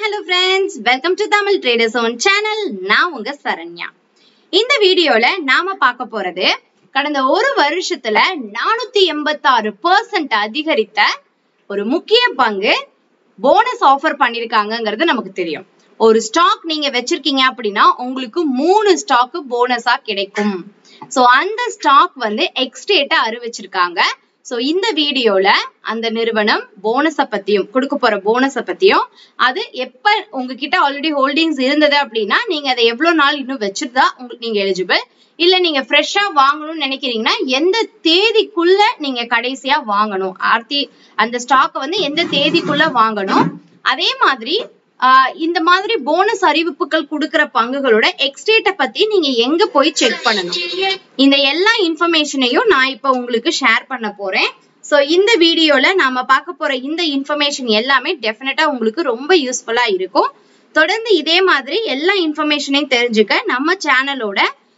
hello friends welcome to Tamil traders own channel நான் உங்க சரண்யா இந்த வீடியோல நாம பார்க்க போறது கடந்த ஒரு வருஷத்துல நானூத்தி எண்பத்தாறு பெர்சன்ட் அதிகரித்த ஒரு முக்கிய பங்கு போனஸ் ஆஃபர் பண்ணிருக்காங்கங்கிறது நமக்கு தெரியும் ஒரு ஸ்டாக் நீங்க வச்சிருக்கீங்க அப்படின்னா உங்களுக்கு மூணு ஸ்டாக் போனஸா கிடைக்கும் சோ அந்த ஸ்டாக் வந்து எக்ஸ்டேட்டா அறிவிச்சிருக்காங்க சோ இந்த வீடியோல அந்த நிறுவனம் போனஸ பத்தியும் கொடுக்க போற போனஸ பத்தியும் அது எப்ப உங்ககிட்ட ஆல்ரெடி ஹோல்டிங்ஸ் இருந்தது அப்படின்னா நீங்க அதை எவ்வளவு நாள் இன்னும் வச்சிருந்தா உங்களுக்கு நீங்க எலிஜிபிள் இல்ல நீங்க ஃப்ரெஷ்ஷா வாங்கணும்னு நினைக்கிறீங்கன்னா எந்த தேதிக்குள்ள நீங்க கடைசியா வாங்கணும் ஆர்த்தி அந்த ஸ்டாக் வந்து எந்த தேதிக்குள்ள வாங்கணும் அதே மாதிரி ஆஹ் இந்த மாதிரி போனஸ் அறிவிப்புகள் கொடுக்கிற பங்குகளோட எக்ஸ்டேட்ட பத்தி நீங்க எங்க போய் செக் பண்ணணும் இந்த எல்லா இன்ஃபர்மேஷனையும் நான் இப்ப உங்களுக்கு ஷேர் பண்ண போறேன் சோ இந்த வீடியோல நாம பார்க்க போற இந்த இன்ஃபர்மேஷன் எல்லாமே டெஃபினட்டா உங்களுக்கு ரொம்ப யூஸ்ஃபுல்லா இருக்கும் தொடர்ந்து இதே மாதிரி எல்லா இன்ஃபர்மேஷனையும் தெரிஞ்சுக்க நம்ம சேனலோட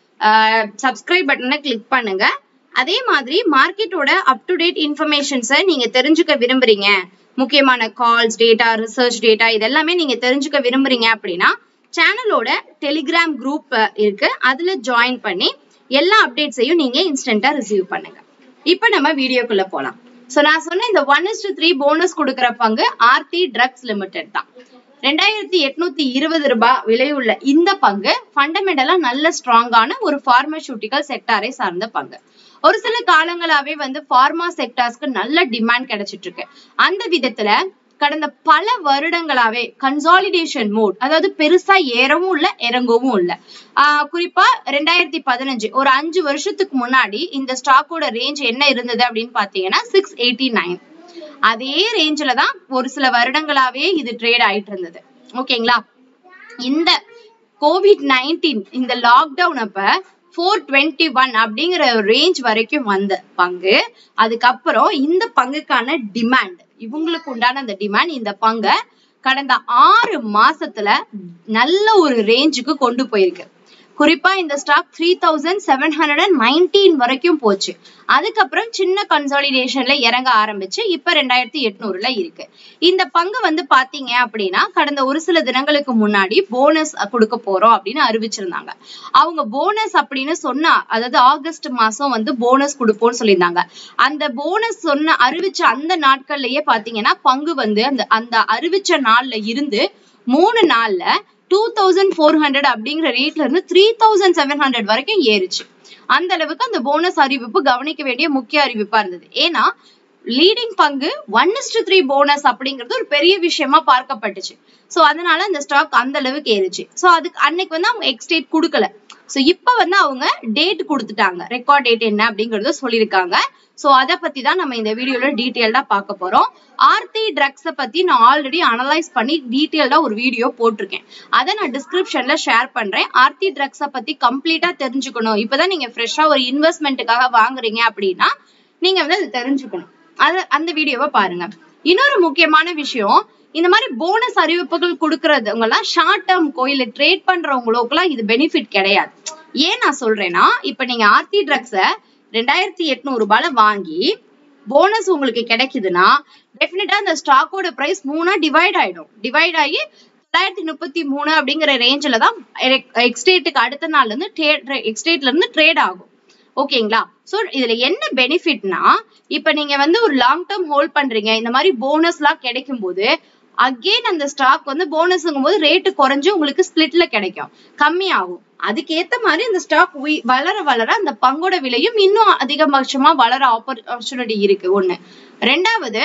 சப்ஸ்கிரைப் பட்டனை கிளிக் பண்ணுங்க அதே மாதிரி மார்க்கெட்டோட அப் டு டேட் இன்ஃபர்மேஷன்ஸை நீங்க தெரிஞ்சுக்க விரும்புறீங்க முக்கியமான கால்ஸ் டேட்டா ரிசர்ச் டேட்டா இதெல்லாமே நீங்க தெரிஞ்சுக்க விரும்புறீங்க அப்படின்னா சேனலோட டெலிகிராம் குரூப் இருக்கு அதுல ஜாயின் பண்ணி எல்லா அப்டேட்ஸையும் நீங்க இன்ஸ்டன்டா ரிசீவ் பண்ணுங்க இப்ப நம்ம வீடியோக்குள்ள போலாம் சோ நான் சொன்ன இந்த ஒன் இஸ் த்ரீ போனஸ் கொடுக்கிற பங்கு ஆர்த்தி ட்ரக்ஸ் லிமிடெட் தான் ரெண்டாயிரத்தி எட்நூத்தி இருபது ரூபாய் விலையுள்ள இந்த பங்கு ஃபண்டமெண்டலா நல்ல ஸ்ட்ராங்கான ஒரு பார்மசூட்டிக்கல் செக்டாரை சார்ந்த பங்கு ஒரு சில காலங்களாவே வந்து பார்மா செக்டார்ஸ்க்கு நல்ல டிமாண்ட் கிடைச்சிட்டு இருக்கு அந்த விதத்துல கடந்த பல வருடங்களாவே கன்சாலிடேஷன் மோட் அதாவது பெருசா ஏறவும் இல்ல இறங்கவும் இல்ல ஆஹ் குறிப்பா ரெண்டாயிரத்தி பதினஞ்சு ஒரு அஞ்சு வருஷத்துக்கு முன்னாடி இந்த ஸ்டாக்கோட ரேஞ்ச் என்ன இருந்தது அப்படின்னு பாத்தீங்கன்னா சிக்ஸ் எயிட்டி நைன் அதே ரேஞ்சில தான் ஒரு சில வருடங்களாவே இது ட்ரேட் ஆயிட்டு இருந்தது ஓகேங்களா இந்த கோவிட் நைன்டீன் இந்த லாக்டவுன் அப்ப ஃபோர் டுவெண்ட்டி ஒன் அப்படிங்கிற ரேஞ்ச் வரைக்கும் வந்த பங்கு அதுக்கப்புறம் இந்த பங்குக்கான டிமாண்ட் இவங்களுக்கு உண்டான அந்த டிமாண்ட் இந்த பங்கை கடந்த ஆறு மாசத்துல நல்ல ஒரு ரேஞ்சுக்கு கொண்டு போயிருக்கு குறிப்பா இந்த stock three thousand seven hundred and nineteen வரைக்கும் போச்சு அதுக்கப்புறம் சின்ன கன்சாலிடேஷன்ல இறங்க ஆரம்பிச்சு இப்ப ரெண்டாயிரத்தி எட்நூறுல இருக்கு இந்த பங்கு வந்து பாத்தீங்க அப்படின்னா கடந்த ஒரு சில தினங்களுக்கு முன்னாடி போனஸ் கொடுக்க போறோம் அப்படின்னு அறிவிச்சிருந்தாங்க அவங்க போனஸ் அப்படின்னு சொன்னா அதாவது ஆகஸ்ட் மாசம் வந்து போனஸ் கொடுப்போம்னு சொல்லியிருந்தாங்க அந்த போனஸ் சொன்ன அறிவிச்ச அந்த நாட்கள்லயே பாத்தீங்கன்னா பங்கு வந்து அந்த அந்த அறிவிச்ச நாள்ல இருந்து மூணு நாள்ல டூ தௌசண்ட் ஃபோர் ஹண்ட்ரட் அப்படிங்கிற ரேட்ல இருந்து த்ரீ தௌசண்ட் செவன் ஹண்ட்ரட் வரைக்கும் ஏறுச்சு அந்த அளவுக்கு அந்த போனஸ் அறிவிப்பு கவனிக்க வேண்டிய முக்கிய அறிவிப்பா இருந்தது ஏன்னா லீடிங் பங்கு ஒன் இஸ்டு த்ரீ போனஸ் அப்படிங்கிறது ஒரு பெரிய விஷயமா பார்க்கப்பட்டுச்சு சோ அதனால அந்த ஸ்டாக் அந்த அளவுக்கு ஏறுச்சு சோ அதுக்கு அன்னைக்கு வந்து அவங்க எக்ஸ்டேட் கொடுக்கல சோ இப்ப வந்து அவங்க டேட் கொடுத்துட்டாங்க ரெக்கார்ட் டேட் என்ன அப்படிங்கறத சொல்லியிருக்காங்க சோ அத பத்தி தான் நம்ம இந்த வீடியோல டீடைல்டா பார்க்க போறோம் ஆர்த்தி ட்ரக்ஸ பத்தி நான் ஆல்ரெடி அனலைஸ் பண்ணி டீடைல்டா ஒரு வீடியோ போட்டிருக்கேன் அதை நான் டிஸ்கிரிப்ஷன்ல ஷேர் பண்றேன் ஆர்த்தி ட்ரக்ஸ பத்தி கம்ப்ளீட்டா தெரிஞ்சுக்கணும் இப்பதான் நீங்க ஃப்ரெஷ்ஷா ஒரு இன்வெஸ்ட்மெண்ட்டுக்காக வாங்குறீங்க அப்படின்னா நீங்க வந்து அது தெரிஞ்சுக்கணும் அது அந்த வீடியோவை பாருங்க இன்னொரு முக்கியமான விஷயம் இந்த மாதிரி போனஸ் அறிவிப்புகள் கொடுக்கறதுங்க எல்லாம் ஷார்ட் டேர்ம் கோயில ட்ரேட் பண்றவங்களுக்குலாம் இது பெனிஃபிட் கிடையாது ஏன் நான் சொல்றேன்னா இப்ப நீங்க ஆர்த்தி ட்ரக்ஸ ரெண்டாயிரத்தி எட்நூறு ரூபாயில வாங்கி போனஸ் உங்களுக்கு கிடைக்குதுன்னா டெஃபினட்டா அந்த ஸ்டாக்கோட பிரைஸ் மூணா டிவைட் ஆயிடும் டிவைட் ஆகி தொள்ளாயிரத்தி முப்பத்தி மூணு அப்படிங்கிற ரேஞ்சில தான் எக்ஸ்டேட்டுக்கு அடுத்த நாள்ல இருந்து எக்ஸ்டேட்ல இருந்து ட்ரேட் ஆகும் ஓகேங்களா சோ இதுல என்ன பெனிஃபிட்னா இப்ப நீங்க வந்து ஒரு லாங் டேர்ம் ஹோல்ட் பண்றீங்க இந்த மாதிரி போனஸ் எல்லாம் கிடைக்கும் போது அகெயின் அந்த ஸ்டாக் வந்து போனஸ்ங்கும் போது ரேட்டு குறைஞ்சு உங்களுக்கு ஸ்பிளிட்ல கிடைக்கும் கம்மியாகும் அதுக்கேத்த மாதிரி இந்த ஸ்டாக் வளர வளர அந்த பங்கோட விலையும் இன்னும் அதிகபட்சமா வளர ஆப்பர்ச்சுனிட்டி இருக்கு ஒண்ணு ரெண்டாவது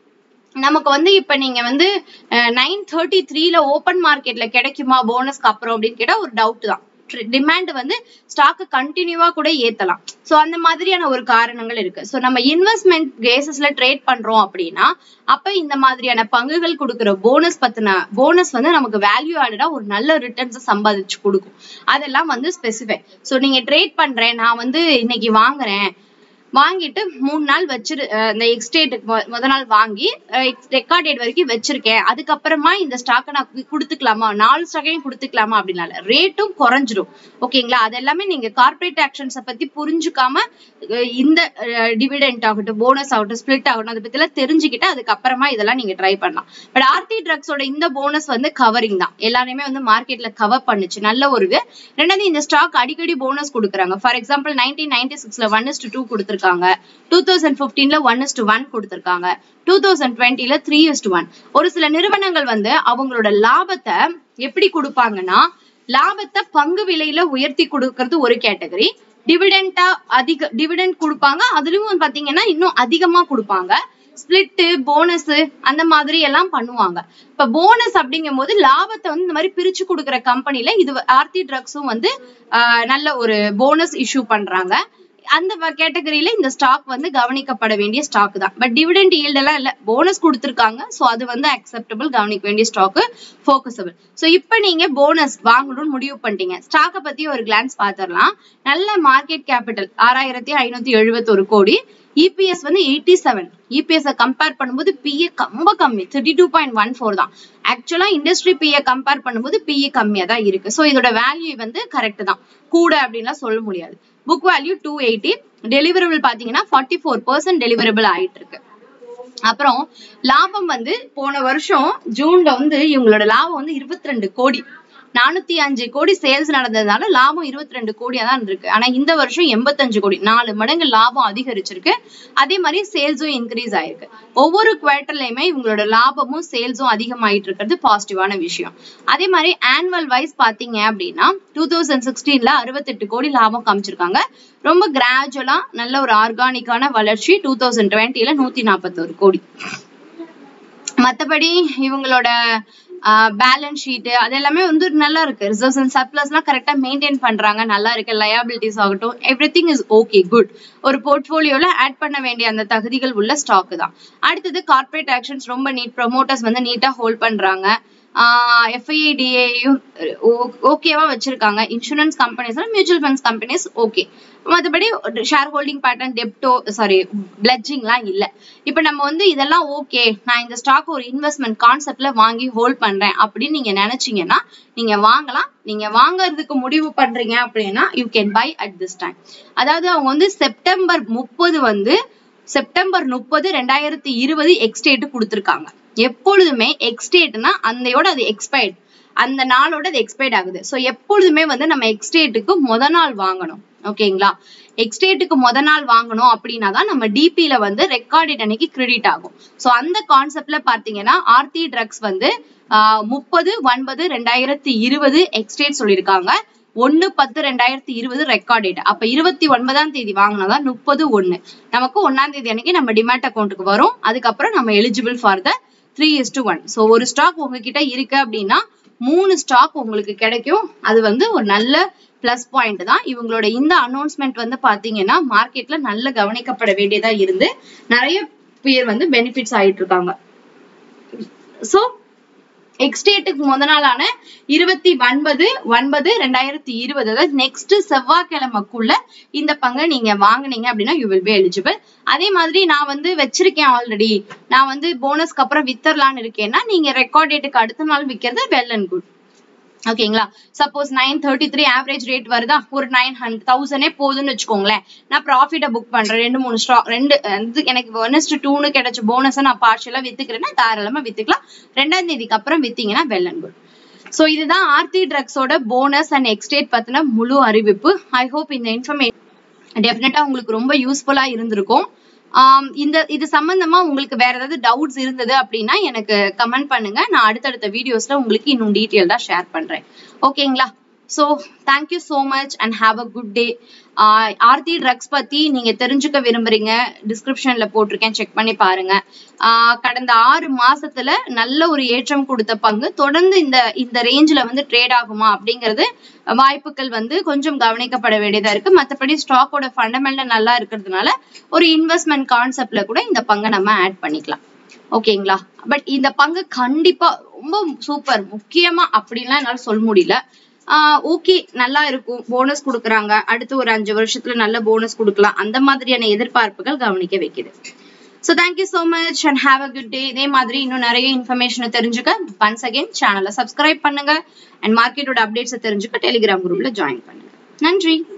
நமக்கு வந்து இப்ப நீங்க வந்து நைன் தேர்ட்டி த்ரீல ஓப்பன் மார்க்கெட்ல கிடைக்குமா போனஸ்க்கு அப்புறம் அப்படின்னு கேட்டா ஒரு டவுட் தான் டிமாண்ட் வந்து ஸ்டாக் கண்டினியூவா கூட ஏத்தலாம் சோ அந்த மாதிரியான ஒரு காரணங்கள் இருக்கு சோ நம்ம இன்வெஸ்ட்மெண்ட் பேசிஸ்ல ட்ரேட் பண்றோம் அப்படின்னா அப்ப இந்த மாதிரியான பங்குகள் கொடுக்குற போனஸ் பத்தின போனஸ் வந்து நமக்கு வேல்யூ ஆடடா ஒரு நல்ல ரிட்டர்ன்ஸ் சம்பாதிச்சு கொடுக்கும் அதெல்லாம் வந்து ஸ்பெசிஃபை சோ நீங்க ட்ரேட் பண்றேன் நான் வந்து இன்னைக்கு வாங்குறேன் வாங்கிட்டு மூணு நாள் வச்சிரு அஹ் இந்த எக்ஸ்டேட்டுக்கு முத நாள் வாங்கி ரெக்கார்ட் டேட் வரைக்கும் வச்சிருக்கேன் அதுக்கப்புறமா இந்த ஸ்டாக்கை நான் கு- கொடுத்துக்கலாமா நாலு ஸ்டாக்கையும் கொடுத்துக்கலாமா அப்படின்னால ரேட்டும் குறைஞ்சிரும் ஓகேங்களா அது எல்லாமே நீங்க கார்ப்பரேட் ஆக்ஷன்ஸை பத்தி புரிஞ்சுக்காம அஹ் இந்த டிவிடெண்ட் ஆகட்டும் போனஸ் ஆகட்டும் ஸ்பிளிட் ஆகட்டும் அதை பத்தி எல்லாம் தெரிஞ்சுக்கிட்டு அதுக்கப்புறமா இதெல்லாம் நீங்க ட்ரை பண்ணலாம் பட் ஆர்த்தி ட்ரக்ஸோட இந்த போனஸ் வந்து கவரிங் தான் எல்லாருமே வந்து மார்க்கெட்ல கவர் பண்ணுச்சு நல்ல ஒரு இது ரெண்டாவது இந்த ஸ்டாக் அடிக்கடி போனஸ் கொடுக்குறாங்க ஃபார் எக்ஸாம்பிள் நைன்டீன் நைன்டி சிக்ஸ்ல ஒன் இஸ் டூ கொடுத்துருக்காங்க டூ தௌசண்ட் பிப்டீன்ல ஒன் இஸ் ஒன் கொடுத்துருக்காங்க டூ தௌசண்ட் டுவெண்ட்டில த்ரீ இஸ் ஒன் ஒரு சில நிறுவனங்கள் வந்து அவங்களோட லாபத்தை எப்படி கொடுப்பாங்கன்னா லாபத்தை பங்கு விலையில உயர்த்தி கொடுக்கறது ஒரு கேட்டகரி டிவிடெண்டா அதிக டிவிடெண்ட் கொடுப்பாங்க அதுலயும் பாத்தீங்கன்னா இன்னும் அதிகமா கொடுப்பாங்க ஸ்பிளிட்டு போனஸ் அந்த மாதிரி எல்லாம் பண்ணுவாங்க இப்ப போனஸ் அப்படிங்கும் போது லாபத்தை வந்து இந்த மாதிரி பிரிச்சு கொடுக்குற கம்பெனில இது ஆர்த்தி ட்ரக்ஸும் வந்து ஆஹ், நல்ல ஒரு போனஸ் இஷ்யூ பண்றாங்க அந்த கேட்டகரியில இந்த ஸ்டாக் வந்து கவனிக்கப்பட வேண்டிய ஸ்டாக் தான் பட் டிவிடெண்ட் ஈல்ட் எல்லாம் இல்ல போனஸ் கொடுத்துருக்காங்க சோ அது வந்து அக்செப்டபிள் கவனிக்க வேண்டிய ஸ்டாக் ஃபோக்கஸபிள் சோ இப்போ நீங்க போனஸ் வாங்கணும்னு முடிவு பண்ணிட்டீங்க ஸ்டாக்கை பத்தி ஒரு கிளான்ஸ் பாத்திரலாம் நல்ல மார்க்கெட் கேபிட்டல் ஆறாயிரத்தி ஐநூத்தி எழுபத்தொரு கோடி இபிஎஸ் வந்து எயிட்டி செவன் இபிஎஸ் கம்பேர் பண்ணும்போது பிஏ ரொம்ப கம்மி thirty two point one four தான் ஆக்சுவலா இண்டஸ்ட்ரி பிஏ கம்பேர் பண்ணும்போது பிஏ கம்மியா தான் இருக்கு சோ இதோட வேல்யூ வந்து கரெக்ட் தான் கூட அப்படின்லாம் சொல்ல முடியாது book value two eighty deliverable பாத்தீங்கன்னா ஃபார்ட்டி ஃபோர் பர்சன்ட் டெலிவரபிள் ஆயிட்டு இருக்கு அப்புறம் லாபம் வந்து போன வருஷம் ஜூன்ல வந்து இவங்களோட லாபம் வந்து இருபத்தி ரெண்டு கோடி நானூத்தி அஞ்சு கோடி சேல்ஸ் நடந்ததுனால லாபம் இருபத்தி ரெண்டு கோடியா தான் இருக்கு ஆனா இந்த வருஷம் எண்பத்தஞ்சு கோடி நாலு மடங்கு லாபம் அதிகரிச்சிருக்கு அதே மாதிரி சேல்ஸும் இன்க்ரீஸ் ஆயிருக்கு ஒவ்வொரு குவார்டர்லயுமே இவங்களோட லாபமும் சேல்ஸும் அதிகமாயிட்டு இருக்கிறது பாசிட்டிவான விஷயம் அதே மாதிரி ஆனுவல் வைஸ் பாத்தீங்க அப்படின்னா டூ தௌசண்ட் சிக்ஸ்டீன்ல அறுபத்தெட்டு கோடி லாபம் காமிச்சிருக்காங்க ரொம்ப கிராஜுவலா நல்ல ஒரு ஆர்கானிக்கான வளர்ச்சி டூ தௌசண்ட் டுவெண்ட்டில நூத்தி நாற்பத்தோரு கோடி மத்தபடி இவங்களோட பேலன்ஸ் ஷீட் அது எல்லாமே வந்து நல்லா இருக்கு ரிசர்வ்ஸ் அண்ட் சர்ப்ளஸ்லாம் கரெக்டா மெயின்டைன் பண்றாங்க நல்லா இருக்கு லயபிலிட்டிஸ் ஆகட்டும் everything is okay good ஒரு போர்ட்ஃபோலியோல ஆட் பண்ண வேண்டிய அந்த தகுதிகள் உள்ள ஸ்டாக் தான் அடுத்தது கார்ப்பரேட் ஆக்ஷன்ஸ் ரொம்ப நீட் ப்ரொமோட்டர்ஸ் வந்து நீட்டா ஹோல்ட் பண்றாங்க எஃப்ஐடிஏயும் ஓகேவா வச்சிருக்காங்க insurance companies mutual funds companies okay மற்றபடி ஷேர் ஹோல்டிங் பேட்டர்ன் டெப்டோ சாரி பிளட்ஜிங்லாம் இல்ல இப்ப நம்ம வந்து இதெல்லாம் ஓகே நான் இந்த ஸ்டாக் ஒரு இன்வெஸ்ட்மெண்ட் கான்செப்ட்ல வாங்கி ஹோல்ட் பண்றேன் அப்படின்னு நீங்க நினைச்சீங்கன்னா நீங்க வாங்கலாம் நீங்க வாங்குறதுக்கு முடிவு பண்றீங்க அப்படின்னா you can buy at this time அதாவது அவங்க வந்து செப்டம்பர் முப்பது வந்து செப்டம்பர் முப்பது ரெண்டாயிரத்தி இருபது எக்ஸ்டேட் கொடுத்துருக்காங்க எப்பொழுதுமே எக்ஸ்டேட்னா அந்தையோட அது எக்ஸ்பயர்ட் அந்த நாளோட அது எக்ஸ்பயர்ட் ஆகுது சோ எப்பொழுதுமே வந்து நம்ம எக்ஸ்டேட்டுக்கு முத நாள் வாங்கணும் ஓகேங்களா எக்ஸ்டேட்டுக்கு முத நாள் வாங்கணும் அப்படின்னா தான் நம்ம டிபில வந்து ரெக்கார்டட் அன்னைக்கு கிரெடிட் ஆகும் சோ அந்த கான்செப்ட்ல பாத்தீங்கன்னா ஆர்த்தி ட்ரக்ஸ் வந்து முப்பது ஒன்பது ரெண்டாயிரத்தி இருபது எக்ஸ்டேட் சொல்லியிருக்காங்க ஒன்னு பத்து ரெண்டாயிரத்தி இருபது ரெக்கார்ட் டேட் அப்ப இருபத்தி ஒன்பதாம் தேதி வாங்கினாதான் முப்பது ஒன்னு நமக்கு ஒன்னாம் தேதி அன்னைக்கு நம்ம டிமேட் அக்கௌண்ட்டுக்கு வரும் அதுக்கப்புறம் நம்ம eligible for the three is to one so ஒரு ஸ்டாக் உங்ககிட்ட இருக்கு அப்படின்னா மூணு ஸ்டாக் உங்களுக்கு கிடைக்கும் அது வந்து ஒரு நல்ல பிளஸ் பாயிண்ட் தான் இவங்களோட இந்த அனௌன்ஸ்மெண்ட் வந்து பாத்தீங்கன்னா மார்க்கெட்ல நல்ல கவனிக்கப்பட வேண்டியதா இருந்து நிறைய பேர் வந்து பெனிஃபிட்ஸ் ஆயிட்டு இருக்காங்க சோ எக்ஸ்டேட்டுக்கு முத நாளான இருபத்தி ஒன்பது ஒன்பது ரெண்டாயிரத்தி இருபது அதாவது நெக்ஸ்ட் செவ்வாய்க்கிழமைக்குள்ள இந்த பங்கை நீங்க வாங்குனீங்க அப்படின்னா யூ வில் பி எலிஜிபிள் அதே மாதிரி நான் வந்து வச்சிருக்கேன் ஆல்ரெடி நான் வந்து போனஸ்க்கு அப்புறம் வித்தரலான்னு இருக்கேன்னா நீங்க ரெக்கார்ட் டேட்டுக்கு அடுத்த நாள் விற்கிறது வெல் அண்ட் குட் ஓகேங்களா suppose nine thirty three average rate வருதா ஒரு நைன் ஹண்ட்ரட் தௌசண்டே போதுன்னு வச்சுக்கோங்களேன் நான் ப்ராஃபிட்டை புக் பண்றேன் ரெண்டு மூணு ஸ்டா ரெண்டு வந்து எனக்கு ஒன்ஸ்ட் டூனு கிடைச்ச போனஸை நான் பார்ஷியலா வித்துக்கிறேன்னா தாராளமா வித்துக்கலாம் ரெண்டாம் தேதிக்கு அப்புறம் வித்தீங்கன்னா வெல் அண்ட் குட் ஸோ இதுதான் ஆர்த்தி ட்ரக்ஸோட போனஸ் அண்ட் எக்ஸ்டேட் பத்தின முழு அறிவிப்பு ஐ ஹோப் இந்த இன்ஃபர்மேஷன் டெஃபினட்டா உங்களுக்கு ரொம்ப யூஸ்ஃபுல்லா இருந்திருக்கும் ஆம், இந்த இது சம்பந்தமா உங்களுக்கு வேற ஏதாவது டவுட்ஸ் இருந்தது அப்படின்னா எனக்கு கமெண்ட் பண்ணுங்க நான் அடுத்தடுத்த வீடியோஸ்ல உங்களுக்கு இன்னும் டீட்டெயில்டா ஷேர் பண்றேன் ஓகேங்களா so thank you so much and have a good day Aarti Drugs பத்தி நீங்க தெரிஞ்சுக்க விரும்புறீங்க டிஸ்கிரிப்ஷன்ல போட்டிருக்கேன் செக் பண்ணி பாருங்க ஆஹ் கடந்த ஆறு மாசத்துல நல்ல ஒரு ஏற்றம் கொடுத்த பங்கு தொடர்ந்து இந்த இந்த ரேஞ்சில வந்து ட்ரேட் ஆகுமா அப்படிங்கிறது வாய்ப்புகள் வந்து கொஞ்சம் கவனிக்கப்பட வேண்டியதா இருக்கு மத்தபடி ஸ்டாக்கோட ஃபண்டமெண்டல் நல்லா இருக்கிறதுனால ஒரு இன்வெஸ்ட்மெண்ட் கான்செப்ட்ல கூட இந்த பங்கை நம்ம ஆட் பண்ணிக்கலாம் ஓகேங்களா பட் இந்த பங்கு கண்டிப்பா ரொம்ப சூப்பர் முக்கியமா அப்படின்லாம் என்னால சொல்ல முடியல ஓகே நல்லா இருக்கும் போனஸ் கொடுக்குறாங்க அடுத்து ஒரு அஞ்சு வருஷத்துல நல்ல போனஸ் கொடுக்கலாம் அந்த மாதிரியான எதிர்பார்ப்புகள் கவனிக்க வைக்குது so thank you so much and have a good day இதே மாதிரி இன்னும் நிறைய இன்ஃபர்மேஷனை தெரிஞ்சுக்க ஒன்ஸ் அகைன் சேனலை சப்ஸ்கிரைப் பண்ணுங்க அண்ட் மார்க்கெட்டோட அப்டேட்ஸை தெரிஞ்சுக்க டெலிகிராம் குரூப்ல ஜாயின் பண்ணுங்க நன்றி